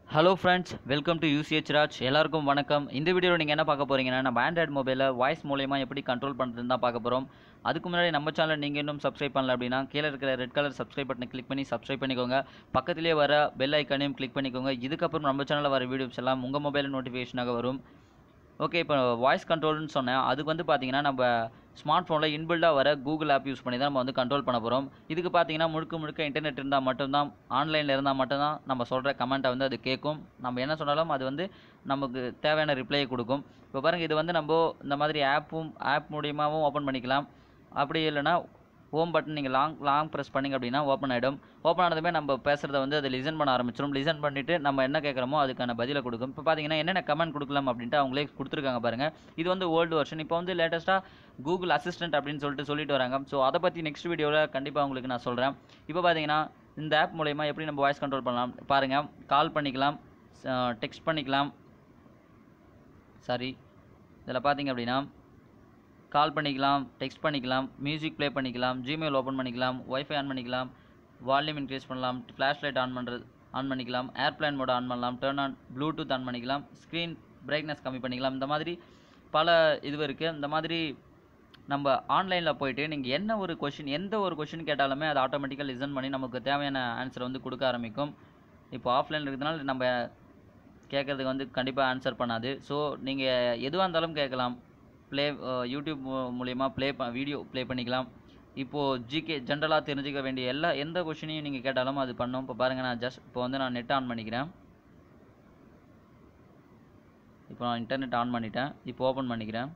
hello friends welcome to யூசிஹெச் ராஜ் எல்லாருக்கும் வணக்கம் இந்த வீடியோவில் நீங்கள் என்ன பார்க்க போறீங்கன்னா நம்ம ஆண்ட்ராய்டு மொபைலில் வாய்ஸ் மூலயமா எப்படி கண்ட்ரோல் பண்ணுறதுன்னு தான் பார்க்க போகிறோம் அதுக்கு முன்னாடி நம்ம சேனல் நீங்கள் இன்னும் சப்ஸ்கிரைப் பண்ணல அப்படின்னா கீழே இருக்கிற ரெட் கலர் சப்ஸ்கிரைப் பட்டனை கிளிக் பண்ணி சப்ஸ்கிரைப் பண்ணிக்கோங்க பக்கத்திலே வர பெல் ஐக்கானையும் கிளிக் பண்ணிக்கோங்க இதுக்கப்புறம் நம்ம சேனலில் வர வீடியோஸ் எல்லாம் உங்கள் மொபைல் நோட்டிஃபிகேஷனாக வரும் ஓகே இப்போ வாய்ஸ் கண்ட்ரோல்னு சொன்னேன் அதுக்கு வந்து பார்த்தீங்கன்னா நம்ம ஸ்மார்ட் ஃபோனில் இன்பில்டாக வர கூகுள் ஆப் யூஸ் பண்ணி தான் நம்ம வந்து கண்ட்ரோல் பண்ண போகிறோம் இதுக்கு பார்த்தீங்கன்னா முழுக்க முழுக்க இன்டர்நெட் இருந்தால் மட்டும்தான் ஆன்லைனில் இருந்தால் மட்டும்தான் நம்ம சொல்கிற கமெண்ட்டை வந்து அது கேட்கும் நம்ம என்ன சொன்னாலும் அது வந்து நமக்கு தேவையான ரிப்ளையை கொடுக்கும் இப்போ பாருங்கள் இது வந்து நம்ம இந்த மாதிரி ஆப்பும் ஆப் மூலியமாகவும் ஓப்பன் பண்ணிக்கலாம் அப்படி இல்லைன்னா ஹோம் பட்டன் நீங்கள் லாங் லாங் ப்ரெஸ் பண்ணிங்க அப்படின்னா ஓப்பன் ஆகிடும் ஓப்பன் ஆனதுமே நம்ம பேசுகிறத வந்து அது லிசன் பண்ண ஆரம்பிச்சிடும் லிசன் பண்ணிவிட்டு நம்ம என்ன கேட்குறோமோ அதுக்கான பதிலை கொடுக்கும் இப்போ பார்த்தீங்கன்னா என்னென்ன கமெண்ட் கொடுக்கலாம் அப்படின்ட்டு அவங்களே கொடுத்துருக்காங்க பாருங்கள் இது வந்து ஓல்டு வெர்ஷன் இப்போ வந்து லேட்டஸ்ட்டாக கூகுள் அசிஸ்டன்ட் அப்படின்னு சொல்லிட்டு சொல்லிட்டு வராங்க ஸோ அதை பற்றி நெக்ஸ்ட் வீடியோவில் கண்டிப்பாக உங்களுக்கு நான் சொல்கிறேன் இப்போ பார்த்தீங்கன்னா இந்த ஆப் மூலயமா எப்படி நம்ம வாய்ஸ் கண்ட்ரோல் பண்ணலாம் பாருங்கள் கால் பண்ணிக்கலாம் டெக்ஸ்ட் பண்ணிக்கலாம் சாரி இதில் பார்த்தீங்க அப்படின்னா கால் பண்ணிக்கலாம் டெக்ஸ்ட் பண்ணிக்கலாம் மியூசிக் ப்ளே பண்ணிக்கலாம் ஜிமெயில் ஓப்பன் பண்ணிக்கலாம் ஒய்ஃபை ஆன் பண்ணிக்கலாம் வால்யூம் இன்க்ரீஸ் பண்ணலாம் ஃப்ளாஷ் லைட் ஆன் பண்ணுறது ஆன் பண்ணிக்கலாம் ஏர்ப்ளைன் மோட் ஆன் பண்ணலாம் டேர்ன் ஆன் ப்ளூடூத் ஆன் பண்ணிக்கலாம் ஸ்க்ரீன் பிரைட்னஸ் கம்மி பண்ணிக்கலாம் இந்த மாதிரி பல இது இருக்குது இந்த மாதிரி நம்ம ஆன்லைனில் போயிட்டு நீங்கள் என்ன ஒரு கொஷின் எந்த ஒரு கொஷின் கேட்டாலுமே அது ஆட்டோமேட்டிக்காக லிசன் பண்ணி நமக்கு தேவையான ஆன்சர் வந்து கொடுக்க ஆரம்பிக்கும் இப்போ ஆஃப்லைன் இருக்கிறதுனால நம்ம கேட்குறதுக்கு வந்து கண்டிப்பாக ஆன்சர் பண்ணாது ஸோ நீங்கள் எதுவாக இருந்தாலும் கேட்கலாம் ப்ளே யூடியூப் மூலயமா ப்ளே ப வீடியோ ப்ளே பண்ணிக்கலாம் இப்போது ஜிகே ஜென்ரலாக தெரிஞ்சுக்க வேண்டிய எல்லா எந்த கொஷினையும் நீங்கள் கேட்டாலும் அது பண்ணும் இப்போ பாருங்கள் நான் ஜஸ்ட் இப்போ வந்து நான் நெட் ஆன் பண்ணிக்கிறேன் இப்போ நான் இன்டர்நெட் ஆன் பண்ணிட்டேன் இப்போ ஓப்பன் பண்ணிக்கிறேன்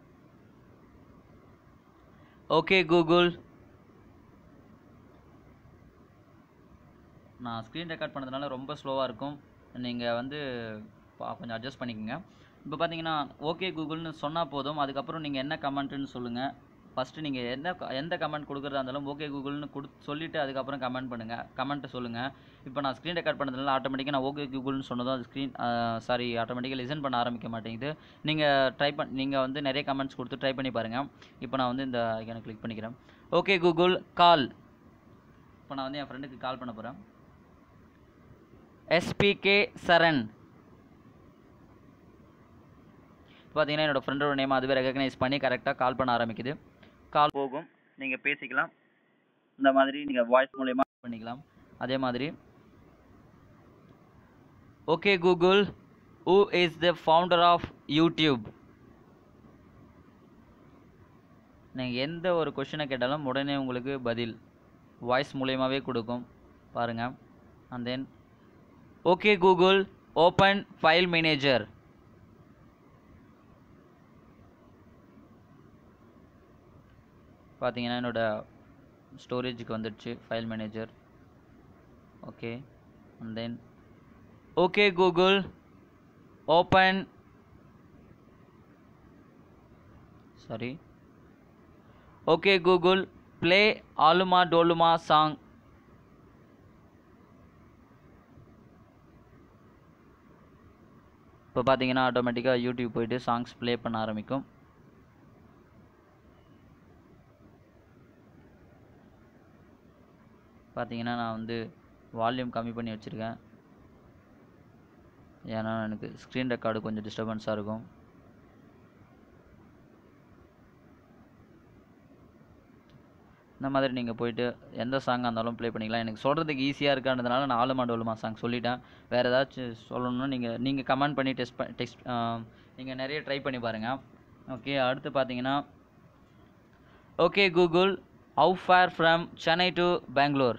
ஓகே கூகுள் நான் ஸ்க்ரீன் ரெக்கார்ட் பண்ணதுனால ரொம்ப ஸ்லோவாக இருக்கும் நீங்கள் வந்து பா- கொஞ்சம் அட்ஜஸ்ட் பண்ணிக்கோங்க இப்போ பார்த்தீங்கன்னா ஓகே கூகுள்னு சொன்னால் போதும் அதுக்கப்புறம் நீங்கள் என்ன கமெண்ட்டுன்னு சொல்லுங்கள் ஃபஸ்ட்டு நீங்கள் எந்த க- எந்த கமெண்ட் கொடுக்குறதா இருந்தாலும் ஓகே கூகுள்னு கொடு சொல்லிவிட்டு அதுக்கப்புறம் கமெண்ட் பண்ணுங்கள் கமெண்ட்டை சொல்லுங்கள் இப்போ நான் ஸ்க்ரீன் ரெக்கார்ட் பண்ணதுனால ஆட்டோமேட்டிக்காக நான் ஓகே கூகுள்னு சொன்னதும் அது ஸ்க்ரீன் சாரி ஆட்டோமேட்டிக்காக லிசன் பண்ண ஆரம்பிக்க மாட்டேங்குது நீங்கள் ட்ரை பண் நீங்கள் வந்து நிறைய கமெண்ட்ஸ் கொடுத்து ட்ரை பண்ணி பாருங்கள் இப்போ நான் வந்து இந்த ஐக்கனை கிளிக் பண்ணிக்கிறேன் ஓகே கூகுள் கால் இப்போ நான் வந்து என் ஃப்ரெண்டுக்கு கால் பண்ண போகிறேன் எஸ்பிகே சரண் பார்த்தீங்கன்னா என்னோட ஃப்ரெண்டோட நேம் அதுவே ரெகக்னைஸ் பண்ணி கரெக்டாக கால் பண்ண ஆரம்பிக்குது கால் போகும் நீங்கள் பேசிக்கலாம் இந்த மாதிரி நீங்கள் வாய்ஸ் மூலயமா பண்ணிக்கலாம் அதே மாதிரி okay Google who is the founder of YouTube நீங்கள் எந்த ஒரு கொஷினை கேட்டாலும் உடனே உங்களுக்கு பதில் வாய்ஸ் மூலயமாவே கொடுக்கும் பாருங்கள் and then okay Google open file manager பார்த்தீங்கன்னா என்னோட ஸ்டோரேஜுக்கு வந்துடுச்சு file manager okay and then okay Google open sorry okay Google play Aaluma Doluma song இப்போ பார்த்தீங்கன்னா ஆட்டோமேட்டிக்காக யூடியூப் போயிட்டு சாங்ஸ் ப்ளே பண்ண ஆரம்பிக்கும் பார்த்தீங்கன்னா நான் வந்து வால்யூம் கம்மி பண்ணி வச்சுருக்கேன் ஏன்னா எனக்கு ஸ்க்ரீன் ரெக்கார்டு கொஞ்சம் டிஸ்டர்பன்ஸாக இருக்கும் இந்த மாதிரி நீங்கள் போயிட்டு எந்த சாங்காக இருந்தாலும் ப்ளே பண்ணிக்கலாம் எனக்கு சொல்கிறதுக்கு ஈஸியாக இருக்கான்றதுனால நான் ஆலுமா டோலுமா சாங் சொல்லிட்டேன் வேறு ஏதாச்சும் சொல்லணும்னா நீங்கள் நீங்கள் கமெண்ட் பண்ணி டெஸ்ட் ப டெக்ஸ்ட் நீங்கள் நிறைய ட்ரை பண்ணி பாருங்கள் ஓகே அடுத்து பார்த்தீங்கன்னா okay Google how far from Chennai to Bangalore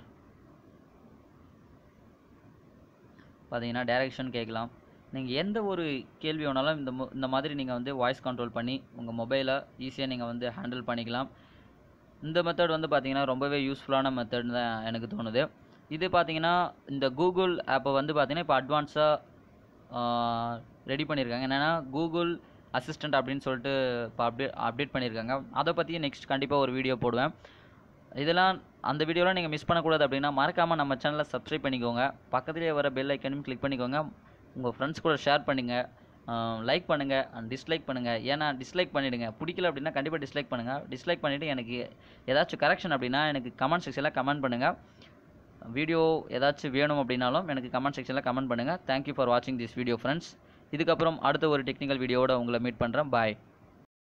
பார்த்தீங்கன்னா டைரெக்ஷன் கேட்கலாம் நீங்கள் எந்த ஒரு கேள்வி வேணாலும் இந்த மு- இந்த மாதிரி நீங்கள் வந்து வாய்ஸ் கண்ட்ரோல் பண்ணி உங்கள் மொபைலை ஈஸியாக நீங்கள் வந்து ஹேண்டில் பண்ணிக்கலாம் இந்த மெத்தட் வந்து பார்த்தீங்கன்னா ரொம்பவே யூஸ்ஃபுல்லான மெத்தட்னு தான் எனக்கு தோணுது இது பார்த்தீங்கன்னா இந்த கூகுள் ஆப்பை வந்து பார்த்தீங்கன்னா இப்போ அட்வான்ஸாக ரெடி பண்ணியிருக்காங்க என்னென்னா கூகுள் அசிஸ்டண்ட் அப்படின்னு சொல்லிட்டு இப்போ அப்டேட் அப்டேட் பண்ணியிருக்காங்க அதை பற்றி நெக்ஸ்ட் கண்டிப்பாக ஒரு வீடியோ போடுவேன் இதெல்லாம் அந்த வீடியோலாம் நீங்கள் மிஸ் பண்ணக்கூடாது அப்படின்னா மறக்காமல் நம்ம சேனலை சப்ஸ்கிரைப் பண்ணிக்கோங்க பக்கத்துலேயே வர பெல் ஐக்கனையும் கிளிக் பண்ணிக்கோங்க உங்கள் ஃப்ரெண்ட்ஸ் கூட ஷேர் பண்ணுங்கள் லைக் பண்ணுங்கள் அண்ட் டிஸ்லைக் பண்ணுங்கள் ஏன்னா டிஸ்லைக் பண்ணிவிடுங்க பிடிக்கல அப்படின்னா கண்டிப்பாக டிஸ்லைக் பண்ணுங்கள் டிஸ்லைக் பண்ணிவிட்டு எனக்கு ஏதாச்சும் கரெக்ஷன் அப்படின்னா எனக்கு கமெண்ட் செக்ஷனில் கமெண்ட் பண்ணுங்கள் வீடியோ ஏதாச்சும் வேணும் அப்படின்னாலும் எனக்கு கமெண்ட் செக்ஷனில் கமெண்ட் பண்ணுங்கள் தேங்க்யூ ஃபார் வாட்சிங் திஸ் வீடியோ ஃப்ரெண்ட்ஸ் இதுக்கப்புறம் அடுத்த ஒரு டெக்னிக்கல் வீடியோவோட உங்களை மீட் பண்ணுறேன் பாய்